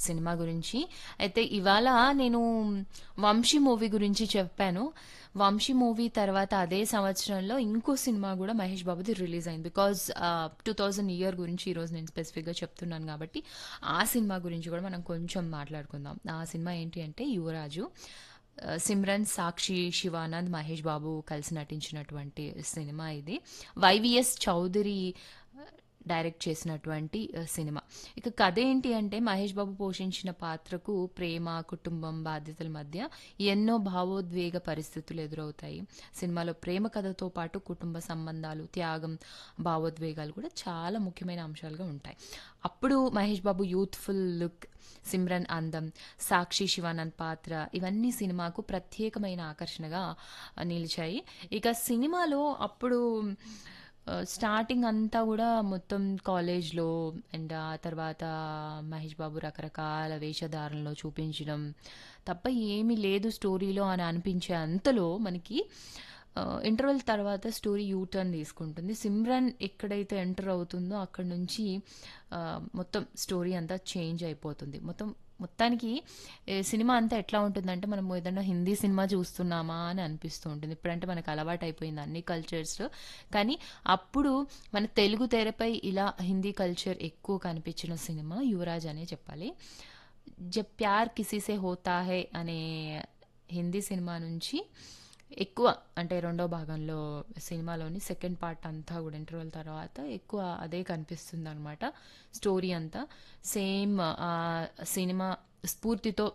Cinema గురించి. అయితే ఇవాళ నేను 'వంశీ' మూవీ గురించి చెప్పాను. 'వంశీ' మూవీ తర్వాత అదే సంవత్సరంలో ఇంకో సినిమా గూడా మహేష్ బాబుది రిలీజ్ అయింది. బికాజ్ ఆహ్, 2000 ఇయర్ గురించి ఈరోజు నేను స్పెసిఫిక్‌గా చెప్తున్నాను గాబట్టి, ఆ సినిమా గురించి గూడా మనం కొంచెం మాట్లాడుకుందాం. ఆ సినిమా ఏంటి అంటే 'యువరాజు'. ఆహ్, సిమ్రన్, సాక్షి, శివానంద్, మహేష్ బాబు కలిసి నటించినటువంటి సినిమా ఇది. వైవీఎస్ చౌదరి డైరెక్ట్ చేసినటువంటి ఆహ్, సినిమా. ఇక కథ ఏంటి అంటే మహేష్ బాబు పోషించిన పాత్రకు ప్రేమ, కుటుంబం, బాధ్యతల మధ్య ఎన్నో భావోద్వేగ పరిస్థితులు ఎదురవుతాయి. సినిమాలో ప్రేమ కథతో పాటు కుటుంబ సంబంధాలు, త్యాగం, భావోద్వేగాలు కూడా చాలా ముఖ్యమైన అంశాలుగా ఉంటాయి. అప్పుడు మహేష్ బాబు యూత్‌ఫుల్ లుక్, సిమ్రన్ అందం, సాక్షి, శివానంద్ పాత్ర ఇవన్నీ సినిమాకు ప్రత్యేకమైన ఆకర్షణగా నిలిచాయి. ఇక సినిమాలో అప్పుడు ఆహ్, స్టార్టింగ్ అంతా గూడా మొత్తం కాలేజ్‌లో అండ్ ఆ తర్వాత మహేష్ బాబు రకరకాల వేషధారణలో చూపించడం తప్ప ఏమీ లేదు స్టోరీలో అని అనిపించే అంతలో మనకి ఆహ్, ఇంటర్వెల్ తర్వాత స్టోరీ యూ టర్న్ తీసుకుంటుంది. సిమ్రన్ ఎక్కడైతే ఎంటర్ అవుతుందో అక్కడి నుంచి ఆహ్, మొత్తం స్టోరీ అంతా చేంజ్ అయిపోతుంది. మొత్తం మొత్తానికి ఏ సినిమా అంతా ఎట్లా ఉంటుందంటే మనం ఏదైనా హిందీ సినిమా చూస్తున్నామా అని అనిపిస్తూ ఉంటుంది. ఇప్పుడంటే మనకు అలవాటైపోయింది అన్ని కల్చర్స్. కానీ అప్పుడు మన తెలుగు తెరపై ఇలా హిందీ కల్చర్ ఎక్కువ కనిపించిన సినిమా 'యువరాజ్' అనే చెప్పాలి. 'జబ్ ప్యార్ కిసీ సే హోతా హై' అనే హిందీ సినిమా నుంచి ఎక్కువ అంటే రెండో భాగంలో సినిమాలోని సెకండ్ పార్ట్ అంతా గూడా ఇంటర్వెల్ తర్వాత ఎక్కువ అదే కనిపిస్తుందనమాట. స్టోరీ అంతా. సేమ్ ఆహ్, సినిమా స్ఫూర్తితో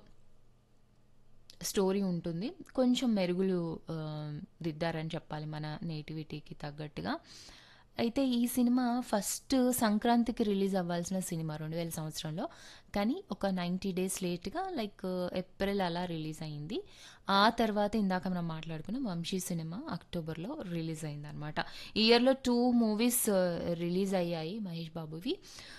స్టోరీ ఉంటుంది. కొంచెం మెరుగులు ఆహ్, దిద్దారని చెప్పాలి మన నేటివిటీకి తగ్గట్టుగా. అయితే ఈ సినిమా ఫస్ట్ సంక్రాంతికి రిలీజ్ అవ్వాల్సిన సినిమా 2000 సంవత్సరంలో. కానీ ఒక 90 డేస్ లేట్‌గా లైక్ ఏప్రిల్ అలా రిలీజ్ అయింది. ఆ తర్వాత ఇందాక మనం మాట్లాడుకున్న 'వంశీ' సినిమా అక్టోబర్‌లో రిలీజ్ అయిందనమాట. ఈ ఇయర్‌లో 2 మూవీస్ రిలీజ్ అయ్యాయి మహేష్ బాబువి.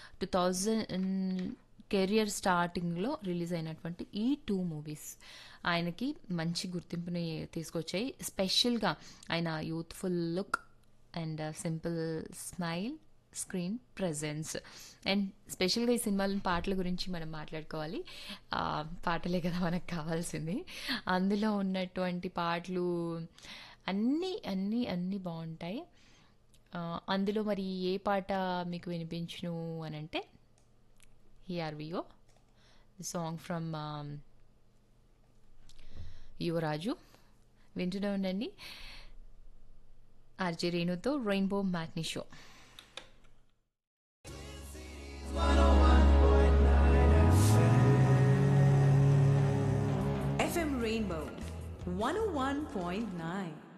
2000 కెరియర్ స్టార్టింగ్‌లో రిలీజ్ అయినటువంటి ఈ 2 మూవీస్ ఆయనకి మంచి గుర్తింపుని తీసుకొచ్చాయి. స్పెషల్‌గా ఆయన youthful look and simple smile, screen presence and స్పెషల్‌గా ఈ సినిమాలోని పాటల గురించి మనం మాట్లాడుకోవాలి. ఆహ్, పాటలే కదా మనకు కావాల్సింది. అందులో ఉన్నటువంటి పాటలు అన్నీ, అన్నీ, అన్నీ బావుంటాయి. ఆహ్, అందులో మరి ఏ పాట మీకు వినిపించును అనంటే here we go. Song from ah 'Yuvaraju' వింటూనే ఉండండి. ఆర్‌జే రేణుతో 'rainbow matinee show'. FM Rainbow 101.9